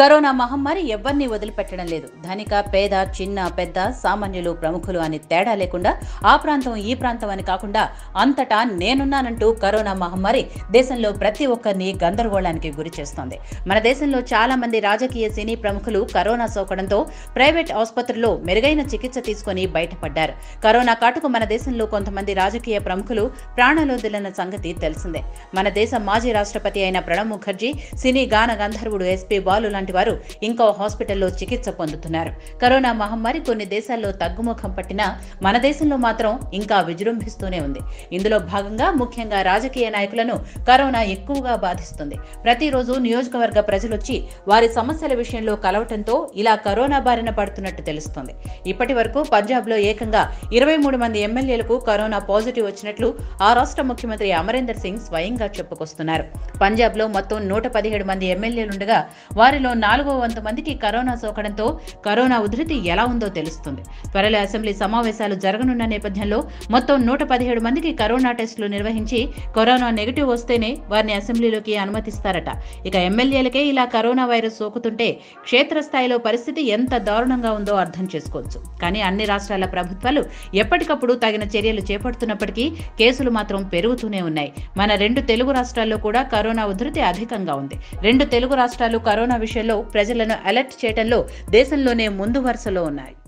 corona మహమ్మారి ఎవరిని వదిలిపెట్టడం లేదు ధనిక పేద చిన్న పెద్ద సామాన్యులు ప్రముఖులు అని తేడా లేకుండా ఆ ప్రాంతం ఈ ప్రాంతం అని కాకుండా అంతటా నేనున్నానంటూ కరోనా మహమ్మారి దేశంలో ప్రతి ఒక్కరిని గందరగోళానికి గురి చేస్తోంది మన దేశంలో చాలా మంది రాజకీయ సినీ ప్రముఖులు కరోనా సోకడంతో ప్రైవేట్ ఆసుపత్రుల్లో మెరుగైన చికిత్స తీసుకొని బయటపడ్డారు కరోనా కాటుకు మన దేశంలో కొంతమంది రాజకీయ ప్రముఖులు ప్రాణాలొదిలిన సంగతి తెలిసిందే మన దేశ మాజీ రాష్ట్రపతి అయిన ప్రణబ్ ముఖర్జీ సినీ గాన గంధర్వుడు ఎస్పీ బాలు లాంటి వారు ఇంకో హాస్పిటల్లో చికిత్స పొందుతున్నారు కరోనా మహమ్మారి కొన్ని దేశాల్లో తగ్గుముఖం పట్టినా మన దేశంలో మాత్రం ఇంకా విజృంభిస్తూనే ఉంది ఇందులో భాగంగా ముఖ్యంగా రాజకీయ నాయకులను కరోనా ఎక్కువగా బాధిస్తుంది ప్రతిరోజు నియోజకవర్గ ప్రజలొచ్చి వారి సమస్యల విషయంలో కలవటంతో ఇలా కరోనా బారిన పడుతున్నట్టు తెలుస్తోంది ఇప్పటి వరకు పంజాబ్లో ఏకంగా ఇరవై మూడు మంది ఎమ్మెల్యేలకు కరోనా పాజిటివ్ వచ్చినట్లు ఆ రాష్ట్ర ముఖ్యమంత్రి అమరేందర్ సింగ్ స్వయంగా చెప్పుకొస్తున్నారు పంజాబ్లో మొత్తం నూట పదిహేడు మంది ఎమ్మెల్యేలుండగా వారిలో నాలుగో వంతు మందికి కరోనా సోకడంతో కరోనా ఉధృతి ఎలా ఉందో తెలుస్తుంది త్వరలో అసెంబ్లీ సమావేశాలు జరగనున్న నేపథ్యంలో మొత్తం నూట పదిహేడు మందికి కరోనా టెస్టులు నిర్వహించి కరోనా నెగిటివ్ వస్తేనే వారిని అసెంబ్లీలోకి అనుమతిస్తారట ఇక ఎమ్మెల్యేలకే ఇలా కరోనా వైరస్ సోకుతుంటే క్షేత్రస్థాయిలో పరిస్థితి ఎంత దారుణంగా ఉందో అర్థం చేసుకోవచ్చు కానీ అన్ని రాష్ట్రాల ప్రభుత్వాలు ఎప్పటికప్పుడు తగిన చర్యలు చేపడుతున్నప్పటికీ కేసులు మాత్రం పెరుగుతూనే ఉన్నాయి మన రెండు తెలుగు రాష్ట్రాల్లో కూడా కరోనా ఉధృతి అధికంగా ఉంది రెండు తెలుగు రాష్ట్రాలు కరోనా విషయంలో ప్రజలను అలర్ట్ చేయడంలో దేశంలోనే ముందు వరుసలో ఉన్నాయి